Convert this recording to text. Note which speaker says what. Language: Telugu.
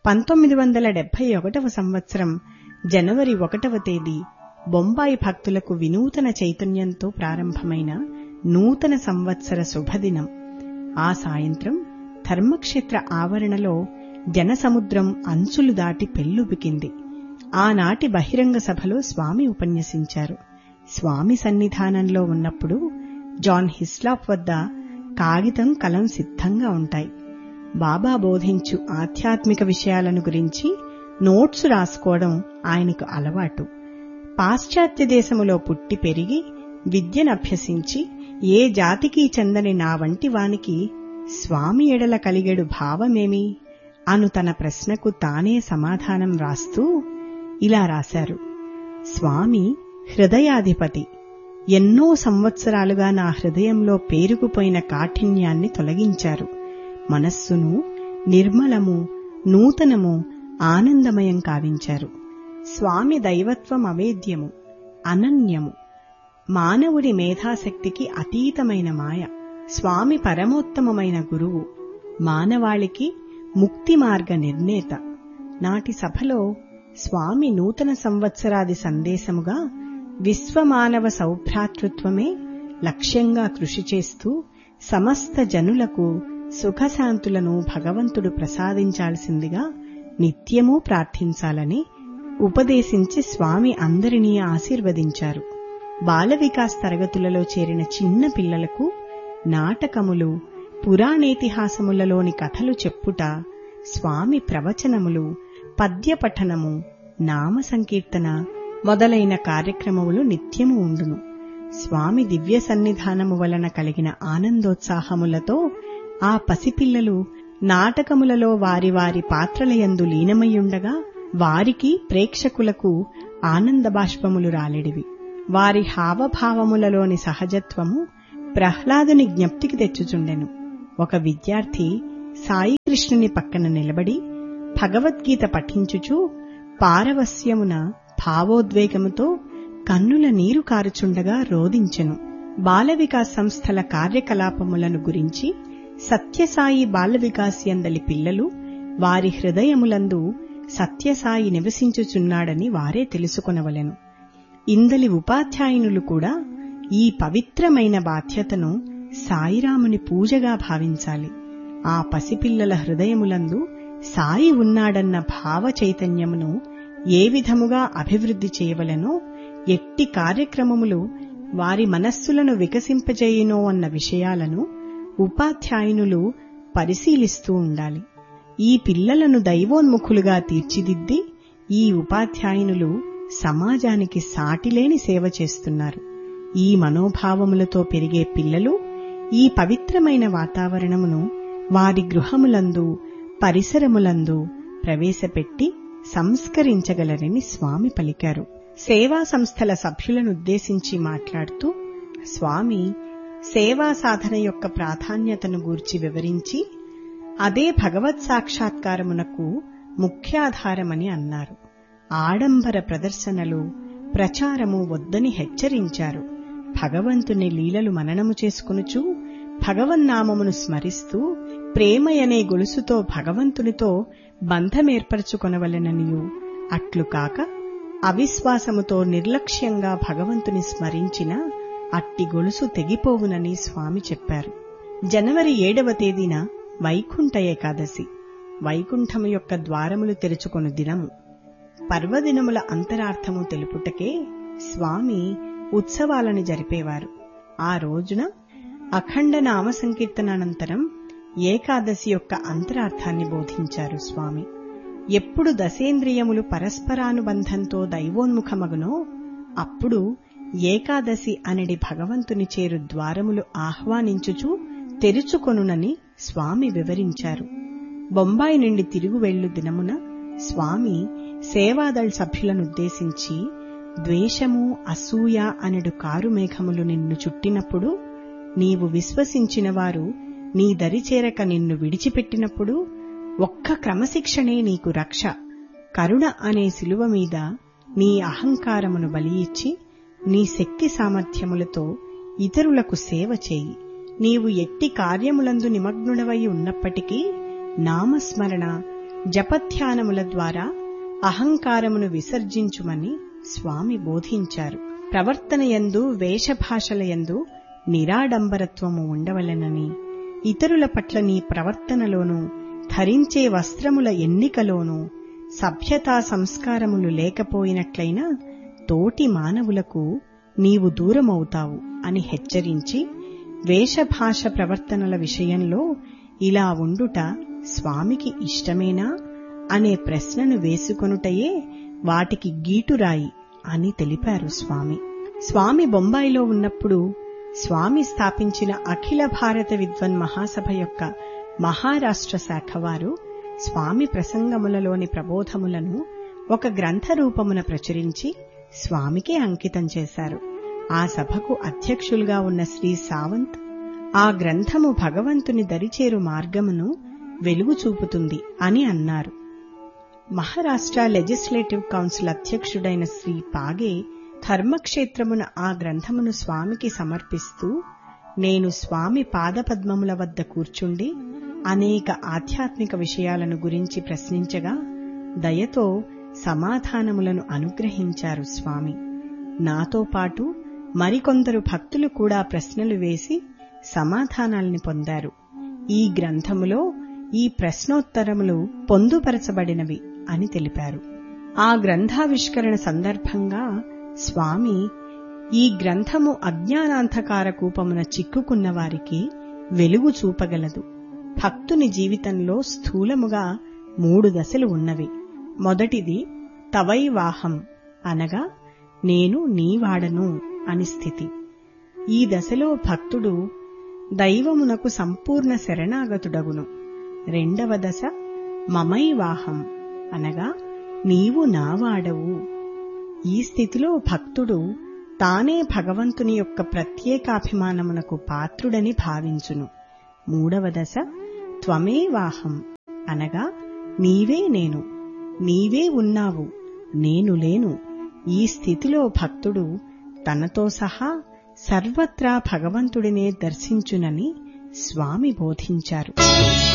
Speaker 1: పంతొమ్మిది వందల డెబ్బై ఒకటవ సంవత్సరం జనవరి ఒకటవ తేదీ బొంబాయి భక్తులకు వినూతన చైతన్యంతో ప్రారంభమైన నూతన సంవత్సర శుభదినం ఆ సాయంత్రం ధర్మక్షేత్ర ఆవరణలో జనసముద్రం అంచులు దాటి పెల్లుబికింది ఆనాటి బహిరంగ సభలో స్వామి ఉపన్యసించారు స్వామి సన్నిధానంలో ఉన్నప్పుడు జాన్ హిస్లాప్ వద్ద కాగితం కలం సిద్ధంగా ఉంటాయి బాబా బోధించు ఆధ్యాత్మిక విషయాలను గురించి నోట్సు రాసుకోవడం ఆయనకు అలవాటు పాశ్చాత్య దేశములో పుట్టి పెరిగి విద్యనభ్యసించి ఏ జాతికి చెందని నా వంటి వానికి స్వామి ఎడల కలిగెడు భావమేమి అను తన ప్రశ్నకు తానే సమాధానం రాస్తూ ఇలా రాశారు స్వామి హృదయాధిపతి ఎన్నో సంవత్సరాలుగా నా హృదయంలో పేరుకుపోయిన కాఠిన్యాన్ని తొలగించారు మనస్సును నిర్మలము నూతనము ఆనందమయం కావించారు స్వామి దైవత్వం అవేద్యము అనన్యము మానవుడి మేధాశక్తికి అతీతమైన మాయ స్వామి పరమోత్తమమైన గురువు మానవాళికి ముక్తి మార్గ నిర్ణేత నాటి సభలో స్వామి నూతన సంవత్సరాది సందేశముగా విశ్వమానవ సౌభ్రాతృత్వమే లక్ష్యంగా కృషి చేస్తూ సమస్త జనులకు సుఖశాంతులను భగవంతుడు ప్రసాదించాల్సిందిగా నిత్యమూ ప్రార్థించాలని ఉపదేశించి స్వామి అందరినీ ఆశీర్వదించారు బాల వికాస్ తరగతులలో చేరిన చిన్న పిల్లలకు నాటకములు పురాణేతిహాసములలోని కథలు చెప్పుట స్వామి ప్రవచనములు పద్యపఠనము నామ సంకీర్తన మొదలైన కార్యక్రమములు నిత్యము ఉండును స్వామి దివ్య సన్నిధానము వలన కలిగిన ఆనందోత్సాహములతో ఆ పసిపిల్లలు నాటకములలో వారి వారి పాత్రలయందు లీనమయ్యుండగా వారికి ప్రేక్షకులకు ఆనంద బాష్పములు రాలెడివి వారి హావభావములలోని సహజత్వము ప్రహ్లాదుని జ్ఞప్తికి తెచ్చుచుండెను ఒక విద్యార్థి సాయి కృష్ణుని పక్కన నిలబడి భగవద్గీత పఠించుచూ పారవస్యమున భావోద్వేగముతో కన్నుల నీరు కారుచుండగా రోదించెను బాల వికాస్ సంస్థల కార్యకలాపములను గురించి సత్యసాయి బాల వికాస్ యందలి పిల్లలు వారి హృదయములందు సత్యసాయి నివసించుచున్నాడని వారే తెలుసుకొనవలెను ఇందలి ఉపాధ్యాయునులు కూడా ఈ పవిత్రమైన బాధ్యతను సాయిరాముని పూజగా భావించాలి ఆ పసిపిల్లల హృదయములందు సాయి ఉన్నాడన్న భావ చైతన్యమును ఏ విధముగా అభివృద్ధి చేయవలెనో ఎట్టి కార్యక్రమములు వారి మనస్సులను వికసింపజేయునో అన్న విషయాలను ఉపాధ్యాయునులు పరిశీలిస్తూ ఉండాలి ఈ పిల్లలను దైవోన్ముఖులుగా తీర్చిదిద్ది ఈ ఉపాధ్యాయునులు సమాజానికి సాటిలేని సేవ చేస్తున్నారు ఈ మనోభావములతో పెరిగే పిల్లలు ఈ పవిత్రమైన వాతావరణమును వారి గృహములందు పరిసరములందు ప్రవేశపెట్టి సంస్కరించగలరని స్వామి పలికారు సేవా సంస్థల సభ్యులనుద్దేశించి మాట్లాడుతూ స్వామి సేవా సాధన యొక్క ప్రాధాన్యతను గూర్చి వివరించి అదే భగవత్ సాక్షాత్కారమునకు ముఖ్యాధారమని అన్నారు ఆడంబర ప్రదర్శనలు ప్రచారము వద్దని హెచ్చరించారు భగవంతుని లీలలు మననము చేసుకునుచు భగవన్నామమును స్మరిస్తూ ప్రేమయనే గొలుసుతో భగవంతునితో బంధమేర్పరచుకొనవలెననియు అట్లు కాక అవిశ్వాసముతో నిర్లక్ష్యంగా భగవంతుని స్మరించిన అట్టి గొలుసు తెగిపోవునని స్వామి చెప్పారు జనవరి ఏడవ తేదీన వైకుంఠ ఏకాదశి వైకుంఠము యొక్క ద్వారములు తెరుచుకొను దినము పర్వదినముల అంతరార్థము తెలుపుటకే స్వామి ఉత్సవాలను జరిపేవారు ఆ రోజున అఖండ నామ సంకీర్తనానంతరం ఏకాదశి యొక్క అంతరార్థాన్ని బోధించారు స్వామి ఎప్పుడు దశేంద్రియములు పరస్పరానుబంధంతో దైవోన్ముఖమగునో అప్పుడు ఏకాదశి అనడి భగవంతుని చేరు ద్వారములు ఆహ్వానించుచు తెరుచుకొనునని స్వామి వివరించారు బొంబాయి నుండి తిరుగు వెళ్ళు దినమున స్వామి సేవాదళ్ సభ్యులనుద్దేశించి ద్వేషము అసూయ అనడు కారు మేఘములు నిన్ను చుట్టినప్పుడు నీవు విశ్వసించిన వారు నీ దరిచేరక నిన్ను విడిచిపెట్టినప్పుడు ఒక్క క్రమశిక్షణే నీకు రక్ష కరుణ అనే శిలువ మీద నీ అహంకారమును బలియిచ్చి నీ శక్తి సామర్థ్యములతో ఇతరులకు సేవ చేయి నీవు ఎట్టి కార్యములందు నిమగ్నుడవై ఉన్నప్పటికీ నామస్మరణ జపధ్యానముల ద్వారా అహంకారమును విసర్జించుమని స్వామి బోధించారు ప్రవర్తనయందు వేషభాషలయందు నిరాడంబరత్వము ఉండవలెనని ఇతరుల పట్ల నీ ప్రవర్తనలోనూ ధరించే వస్త్రముల ఎన్నికలోనూ సభ్యతా సంస్కారములు లేకపోయినట్లయినా తోటి మానవులకు నీవు దూరమవుతావు అని హెచ్చరించి వేషభాష ప్రవర్తనల విషయంలో ఇలా ఉండుట స్వామికి ఇష్టమేనా అనే ప్రశ్నను వేసుకొనుటయే వాటికి గీటురాయి అని తెలిపారు స్వామి స్వామి బొంబాయిలో ఉన్నప్పుడు స్వామి స్థాపించిన అఖిల భారత విద్వన్ మహాసభ యొక్క మహారాష్ట్ర శాఖ వారు స్వామి ప్రసంగములలోని ప్రబోధములను ఒక గ్రంథ రూపమున ప్రచురించి స్వామికే అంకితం చేశారు ఆ సభకు అధ్యక్షులుగా ఉన్న శ్రీ సావంత్ ఆ గ్రంథము భగవంతుని దరిచేరు మార్గమును వెలుగు చూపుతుంది అని అన్నారు మహారాష్ట్ర లెజిస్లేటివ్ కౌన్సిల్ అధ్యక్షుడైన శ్రీ పాగే ధర్మక్షేత్రమున ఆ గ్రంథమును స్వామికి సమర్పిస్తూ నేను స్వామి పాదపద్మముల వద్ద కూర్చుండి అనేక ఆధ్యాత్మిక విషయాలను గురించి ప్రశ్నించగా దయతో సమాధానములను అనుగ్రహించారు స్వామి నాతో పాటు మరికొందరు భక్తులు కూడా ప్రశ్నలు వేసి సమాధానాల్ని పొందారు ఈ గ్రంథములో ఈ ప్రశ్నోత్తరములు పొందుపరచబడినవి అని తెలిపారు ఆ గ్రంథావిష్కరణ సందర్భంగా స్వామి ఈ గ్రంథము అజ్ఞానాంధకార కూపమున చిక్కుకున్న వారికి వెలుగు చూపగలదు భక్తుని జీవితంలో స్థూలముగా మూడు దశలు ఉన్నవి మొదటిది తవైవాహం అనగా నేను నీవాడను అని స్థితి ఈ దశలో భక్తుడు దైవమునకు సంపూర్ణ శరణాగతుడగును రెండవ దశ మమైవాహం అనగా నీవు నావాడవు ఈ స్థితిలో భక్తుడు తానే భగవంతుని యొక్క ప్రత్యేకాభిమానమునకు పాత్రుడని భావించును మూడవ దశ త్వమేవాహం అనగా నీవే నేను నీవే ఉన్నావు నేను లేను ఈ స్థితిలో భక్తుడు తనతో సహా సర్వత్రా భగవంతుడినే దర్శించునని స్వామి బోధించారు